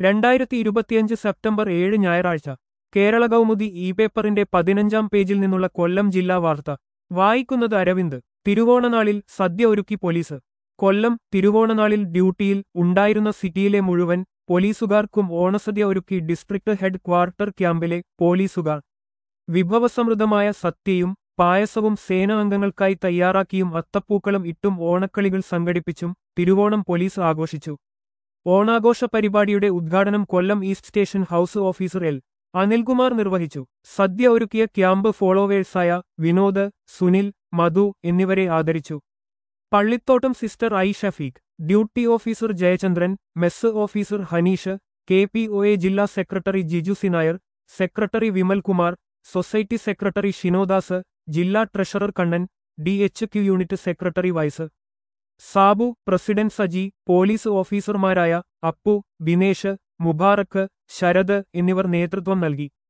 രണ്ടായിരത്തി ഇരുപത്തിയഞ്ച് സെപ്റ്റംബർ ഏഴ് ഞായറാഴ്ച കേരള കൗമുദി ഇ പേപ്പറിന്റെ പതിനഞ്ചാം പേജിൽ നിന്നുള്ള കൊല്ലം ജില്ലാ വാർത്ത വായിക്കുന്നത് അരവിന്ദ് തിരുവോണനാളിൽ സദ്യ ഒരുക്കി പോലീസ് കൊല്ലം തിരുവോണനാളിൽ ഡ്യൂട്ടിയിൽ ഉണ്ടായിരുന്ന സിറ്റിയിലെ മുഴുവൻ പോലീസുകാർക്കും ഓണസദ്യ ഒരുക്കി ഡിസ്ട്രിക്ട് ഹെഡ് ക്വാർട്ടർ ക്യാമ്പിലെ പോലീസുകാർ വിഭവസമൃദ്ധമായ സത്യയും പായസവും സേനാംഗങ്ങൾക്കായി തയ്യാറാക്കിയും അത്തപ്പൂക്കളം ഇട്ടും ഓണക്കളികൾ സംഘടിപ്പിച്ചും തിരുവോണം പോലീസ് ആഘോഷിച്ചു ഓണാഘോഷ പരിപാടിയുടെ ഉദ്ഘാടനം Kollam east station house officer L Anilkumar നിർവഹിച്ചു സദ്യ ഒരുക്കിയ ക്യാമ്പ് ഫോളോവേഴ്സായ വിനോദ് സുനിൽ മധു എന്നിവരെ ആദരിച്ചു Pallithottam sister I Shafeeq duty officer Jayachandran mess officer Haneesh K P O A ജില്ലാ secretary Jiju Sinayar secretary Vimalkumar society secretary Shinodas ജില്ലാ treasurer Kannan D H Q unit secretary vice Sabu president Saji police ഓഫീസർമാരായ അപ്പു ബിനേഷ് മുബാറക്ക് ശരത് എന്നിവർ നേതൃത്വം നൽകി